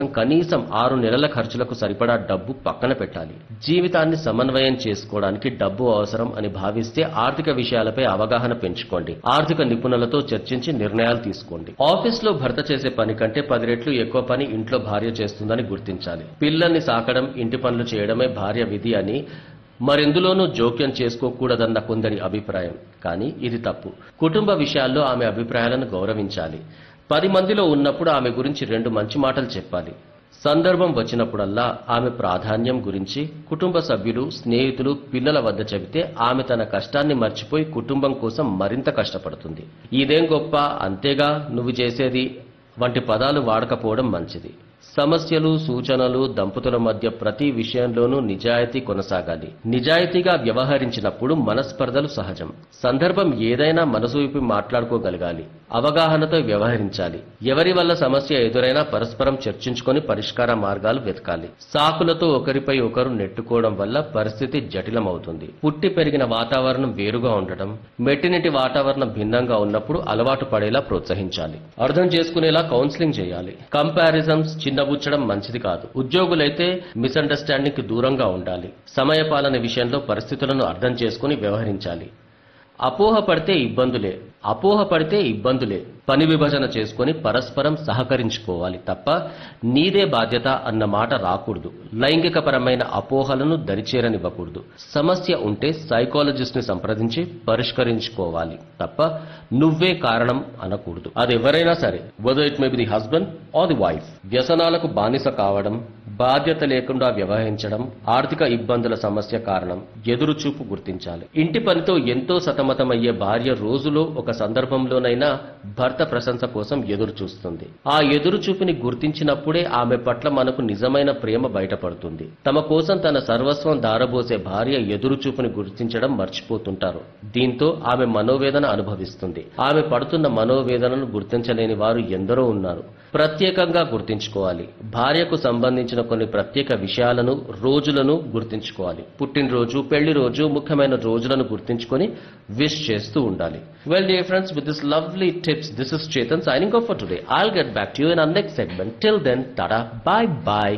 కనీసం ఆరు నెలల ఖర్చులకు సరిపడా డబ్బు పక్కన పెట్టాలి జీవితాన్ని సమన్వయం చేసుకోవడానికి డబ్బు అవసరం అని భావిస్తే ఆర్థిక విషయాలపై అవగాహన పెంచుకోండి ఆర్థిక నిపుణులతో చర్చించి నిర్ణయాలు తీసుకోండి ఆఫీస్ లో భర్త చేసే పని కంటే పది రెట్లు ఎక్కువ పని ఇంట్లో భార్య చేస్తుందని గుర్తించాలి పిల్లల్ని సాకడం ఇంటి పనులు చేయడమే భార్య విధి అని మరెందులోనూ జోక్యం చేసుకోకూడదన్న కొందరి అభిప్రాయం కానీ ఇది తప్పు కుటుంబ విషయాల్లో ఆమె అభిప్రాయాలను గౌరవించాలి పది మందిలో ఉన్నప్పుడు ఆమె గురించి రెండు మంచి మాటలు చెప్పాలి సందర్భం వచ్చినప్పుడల్లా ఆమె ప్రాధాన్యం గురించి కుటుంబ సభ్యులు స్నేహితులు పిల్లల వద్ద చెబితే ఆమె తన కష్టాన్ని మర్చిపోయి కుటుంబం కోసం మరింత కష్టపడుతుంది ఇదేం గొప్ప అంతేగా నువ్వు చేసేది వంటి పదాలు వాడకపోవడం మంచిది సమస్యలు సూచనలు దంపతుల మధ్య ప్రతి విషయంలోనూ నిజాయితీ కొనసాగాలి నిజాయితీగా వ్యవహరించినప్పుడు మనస్పర్ధలు సహజం సందర్భం ఏదైనా మనసు విప్పి మాట్లాడుకోగలగాలి అవగాహనతో వ్యవహరించాలి ఎవరి వల్ల సమస్య ఎదురైనా పరస్పరం చర్చించుకొని పరిష్కార మార్గాలు వెతకాలి సాకులతో ఒకరిపై ఒకరు నెట్టుకోవడం వల్ల పరిస్థితి జటిలమవుతుంది పుట్టి పెరిగిన వాతావరణం వేరుగా ఉండటం మెట్టినిటి వాతావరణం భిన్నంగా ఉన్నప్పుడు అలవాటు పడేలా ప్రోత్సహించాలి అర్థం చేసుకునేలా కౌన్సిలింగ్ చేయాలి కంపారిజన్స్ చిన్నబుచ్చడం మంచిది కాదు ఉద్యోగులైతే మిస్అండర్స్టాండింగ్ కి దూరంగా ఉండాలి సమయపాలన విషయంలో పరిస్థితులను అర్థం చేసుకుని వ్యవహరించాలి అపోహ పడితే ఇబ్బందులే అపోహ పడితే ఇబ్బందులే పని విభజన చేసుకొని పరస్పరం సహకరించుకోవాలి తప్ప నీదే బాధ్యత అన్న మాట రాకూడదు లైంగికపరమైన అపోహలను దరిచేరనివ్వకూడదు సమస్య ఉంటే సైకాలజిస్ట్ ని సంప్రదించి పరిష్కరించుకోవాలి తప్ప నువ్వే కారణం అనకూడదు అది ఎవరైనా సరే whether it may be the husband or the wife వ్యసనాలకు బానిస కావడం బాధ్యత లేకుండా వ్యవహరించడం ఆర్థిక ఇబ్బందుల సమస్య కారణం ఎదురుచూపు గుర్తించాలి ఇంటి పనితో ఎంతో సతమతమయ్యే భార్య రోజులో ఒక సందర్భంలోనైనా భర్త ప్రశంస కోసం ఎదురు చూస్తుంది ఆ ఎదురు చూపుని గుర్తించినప్పుడే ఆమె పట్ల మనకు నిజమైన ప్రేమ బయటపడుతుంది తమ కోసం తన సర్వస్వం దారబోసే భార్య ఎదురు చూపుని గుర్తించడం మర్చిపోతుంటారు దీంతో ఆమె మనోవేదన అనుభవిస్తుంది ఆమె పడుతున్న మనోవేదనను గుర్తించలేని వారు ఎందరో ఉన్నారు ప్రత్యేకంగా గుర్తించుకోవాలి భార్యకు సంబంధించిన కొన్ని ప్రత్యేక విషయాలను రోజులను గుర్తించుకోవాలి పుట్టినరోజు పెళ్లి రోజు ముఖ్యమైన రోజులను గుర్తించుకొని విష్ చేస్తూ ఉండాలి well dear friends with this lovely tips this is Chetan signing off for today I'll get back to you in next segment till then tata bye bye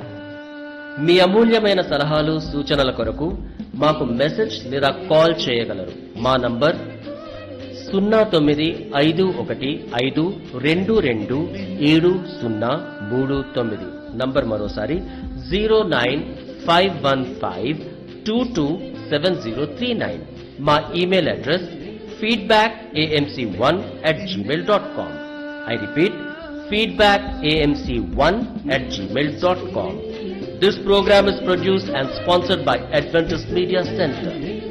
మీ అమూల్యమైన సలహాలు సూచనల కొరకు మాకు మెసేజ్ లేదా కాల్ చేయగలరు మా నంబర్ సున్నా తొమ్మిది ఐదు ఒకటి ఐదు రెండు రెండు ఏడు సున్నా మూడు తొమ్మిది నంబర్ మరోసారి zero nine five one five two two seven zero three nine మా email address feedback AMC one at Gmail dot com I repeat feedback amc1 at gmail.com. This program is produced and sponsored by Adventist Media Center.